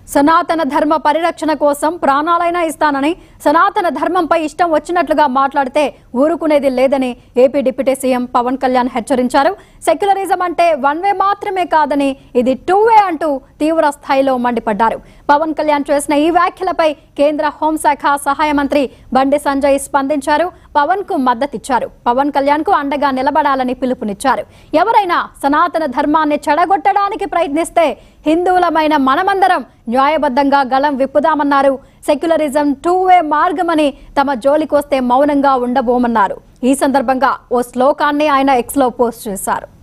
సనాతన ధర్మ పరిరక్షణ కోసం ప్రాణాలైనా ఇస్తానని సనాతన ధర్మంపై ఇష్టం వచ్చినట్లుగా మాట్లాడితే ఊరుకునేది లేదని AP deputy CM Pawan Kalyan హెచ్చరించారు సెక్యులరిజం అంటే వన్ వే మాత్రమే కాదని ఇది టూ వే అంటూ తీవ్ర స్థాయిలో మండిపడ్డారు పవన్ కళ్యాణ్ చేసిన ఈ వ్యాఖ్యలపై కేంద్ర హోంశాఖ సహాయ మంత్రి బండి సంజయ్ స్పందించారు పవన్ కు మద్దతిచ్చారు పవన్ కళ్యాణ్ కు అండగా నిలబడాలని పిలుపునిచ్చారు ఎవరైనా సనాతన ధర్మాన్ని చెడగొట్టడానికి ప్రయత్నిస్తే హిందువులమైన మనమందరం న్యాయబద్ధంగా గలం విప్పుదామన్నారు సెక్యులరిజం టూ వే మార్గమని తమ జోలికొస్తే మౌనంగా ఉండబోమన్నారు ఈ సందర్భంగా ఓ శ్లోకాన్ని ఆయన ఎక్స్ లో పోస్ట్ చేశారు